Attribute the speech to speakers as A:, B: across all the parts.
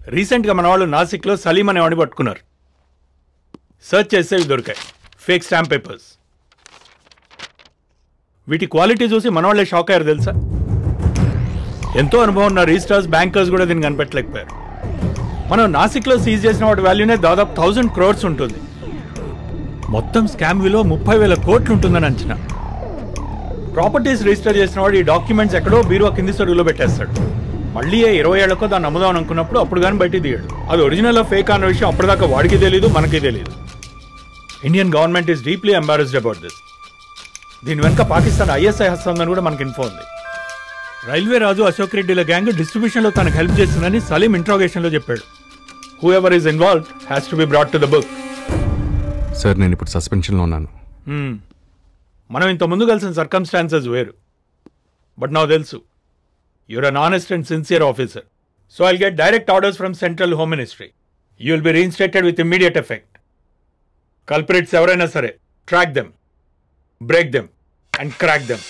A: రీసెంట్గా మన వాళ్ళు నాసిక్లో సలీం అనే వాడిని పట్టుకున్నారు సర్చ్ చేస్తే ఇవి దొరికాయి ఫేక్ స్టాంప్ పేపర్స్ వీటి క్వాలిటీ చూసి మన వాళ్ళే షాక్ అయ్యారు తెలుసా ఎంతో అనుభవం ఉన్న రిజిస్ట్రార్స్ బ్యాంకర్స్ కూడా దీన్ని కనిపెట్టలేకపోయారు మనం నాసిక్లో సీజ్ చేసిన వాటి వాల్యూనే దాదాపు థౌజండ్ క్రోర్స్ ఉంటుంది మొత్తం స్కామ్ విలువ ముప్పై వేల కోట్లు ఉంటుందని అంచనా ప్రాపర్టీస్ రిజిస్టర్ చేసిన వాడు ఈ డాక్యుమెంట్స్ ఎక్కడో బీరువా కింది సరుకులో పెట్టేస్తాడు మళ్ళీ ఏ ఇరవై ఏళ్ళకో దాన్ని అమ్ముదాం అనుకున్నప్పుడు అప్పుడు కానీ బయటికి తీయడు అది ఒరిజినల్ ఫేక్ అన్న విషయం అప్పటిదాకా వాడికి తెలియదు మనకి తెలియదు Indian government is deeply embarrassed about this దీని వెనుక పాకిస్తాన్ ఐఎస్ఐ హస్తందని కూడా మనకి ఇన్ఫో ఉంది రైల్వే రాజు అశోక్ రెడ్డిల గ్యాంగ్ డిస్ట్రిబ్యూషన్లో తనకు హెల్ప్ చేస్తుందని సలీం ఇంట్రాగేషన్లో చెప్పాడు whoever is involved has to be brought to the book
B: sir నేను ఇప్పుడు సస్పెన్షన్లో ఉన్నాను
A: మనం ఇంత ముందు కలిసిన సర్కమ్స్టాన్సెస్ వేరు బట్ నాకు తెలుసు your an honest and sincere officer so I'll get direct orders from central home ministry you will be reinstated with immediate effect culprits ఎవరైనా సరే track them break them and crack them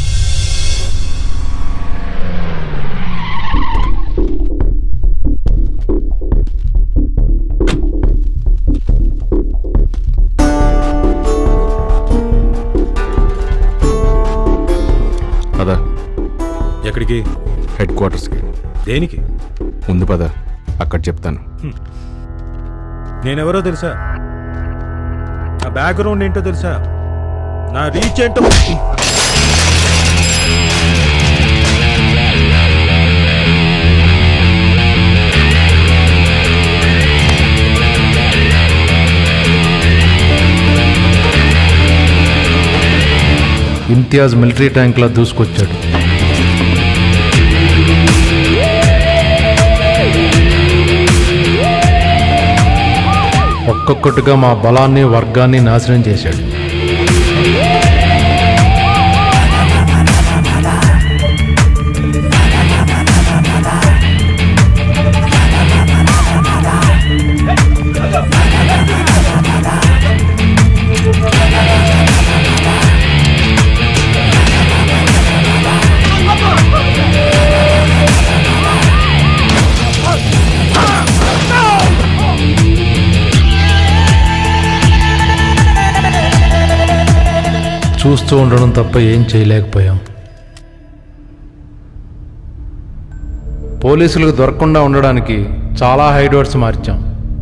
B: పద
C: ఎక్కడికి
B: head క్వార్టర్స్కి
C: దేనికి
B: ముందు పద అక్కడ చెప్తాను
C: నేనెవరో తెలుసా నా బ్యాక్గ్రౌండ్ ఏంటో తెలుసా నా రీచ్ ఏంటో
D: ఇంతియాజ్ మిలిటరీ ట్యాంక్లా దూసుకొచ్చాడు ఒక్కొక్కటిగా మా బలాన్ని వర్గాన్ని నాశనం చేశాడు చూస్తూ ఉండడం తప్ప ఏం చేయలేకపోయాం పోలీసులకు దొరకకుండా ఉండడానికి చాలా హైడ్వర్డ్స్ మార్చాం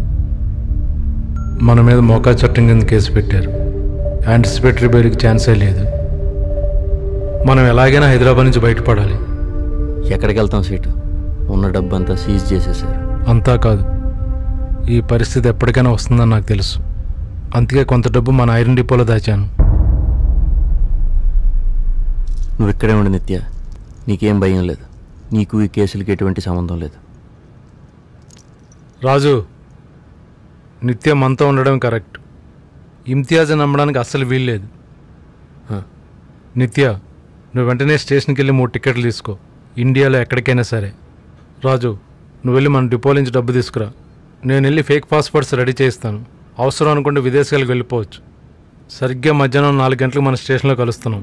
D: మన మీద మోకా చట్టం కింద కేసు పెట్టారు యాంటిసిపేటరీ బెయిల్కి ఛాన్సే లేదు మనం ఎలాగైనా హైదరాబాద్ నుంచి బయటపడాలి
E: ఎక్కడికి వెళ్తాం సీటు ఉన్న డబ్బంతా సీజ్ చేసేసారు
D: అంతా కాదు ఈ పరిస్థితి ఎప్పటికైనా వస్తుందని నాకు తెలుసు అందుకే కొంత డబ్బు మన ఐరన్ డిపోలో దాచాను
E: నువ్వు ఇక్కడే ఉండి నిత్య నీకేం భయం లేదు నీకు ఈ కేసులకి ఎటువంటి సంబంధం లేదు
D: రాజు నిత్యం మనతో ఉండడం కరెక్ట్ ఇమ్తియాజ్ నమ్మడానికి అస్సలు వీల్లేదు
E: హ.
D: నిత్య నువ్వు వెంటనే స్టేషన్కి వెళ్ళి మూడు టికెట్లు తీసుకో ఇండియాలో ఎక్కడికైనా సరే రాజు నువ్వు వెళ్ళి మన డిపో నుంచి డబ్బు తీసుకురా నేను వెళ్ళి ఫేక్ పాస్పోర్ట్స్ రెడీ చేయిస్తాను అవసరం అనుకుంటే విదేశాలకు వెళ్ళిపోవచ్చు సరిగ్గా మధ్యాహ్నం నాలుగు గంటలకు మన స్టేషన్లో కలుస్తున్నాం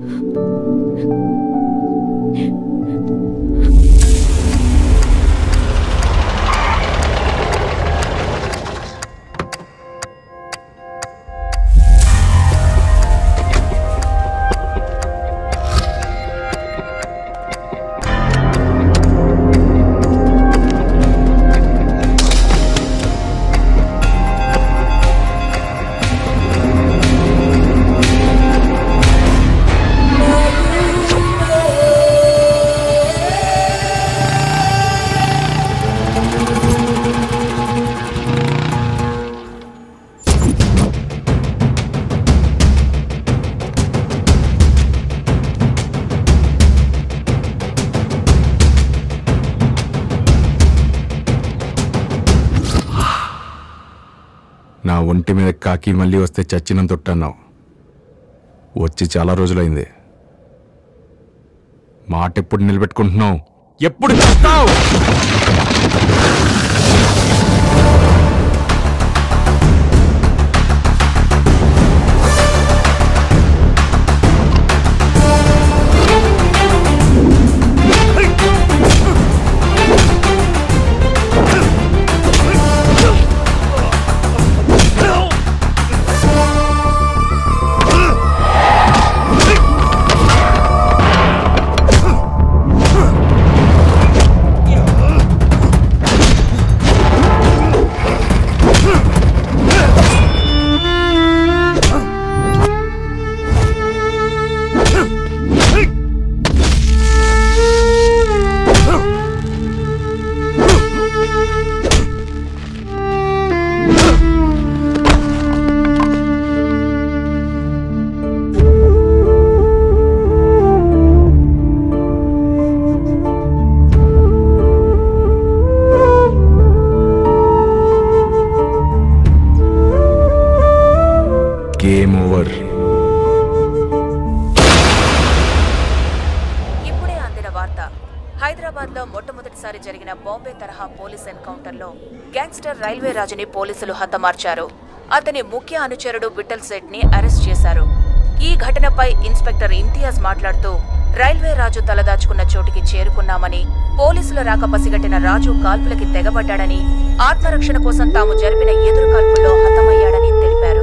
B: నా ఒంటి మీద కాకి మళ్ళీ వస్తే చచ్చిన తొట్టన్నావు వచ్చి చాలా రోజులైంది మాట ఎప్పుడు నిలబెట్టుకుంటున్నావు ఎప్పుడు చేస్తావు
F: Hey! తరహా పోలీస్ ఎన్కౌంటర్లో గ్యాంగ్స్టర్ రైల్వే రాజుని పోలీసులు హతమార్చారు అతని ముఖ్య అనుచరుడు విఠల్ సెట్ ని అరెస్ట్ చేశారు ఈ ఘటనపై ఇన్స్పెక్టర్ ఇంతియాజ్ మాట్లాడుతూ రైల్వే రాజు తలదాచుకున్న చోటికి చేరుకున్నామని పోలీసుల రాక పసిగట్టిన రాజు కాల్పులకి తెగబడ్డాడని ఆత్మరక్షణ కోసం తాము జరిపిన ఎదురు కాల్పుల్లో హతమయ్యాడని తెలిపారు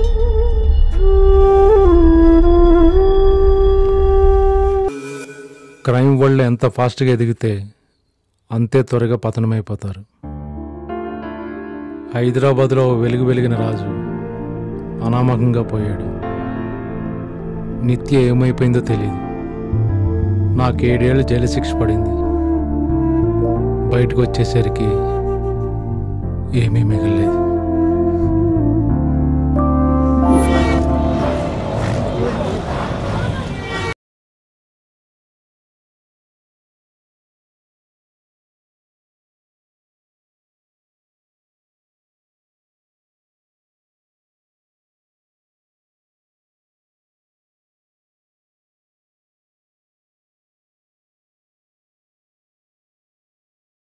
D: క్రైమ్ వరల్డ్ ఎంత ఫాస్ట్గా ఎదిగితే అంతే త్వరగా పతనమైపోతారు హైదరాబాద్లో వెలుగు వెలిగిన రాజు అనామకంగా పోయాడు నిత్య ఏమైపోయిందో తెలియదు నాకు ఏడేళ్ళు జైలు శిక్ష పడింది బయటకు వచ్చేసరికి ఏమీ మిగలలేదు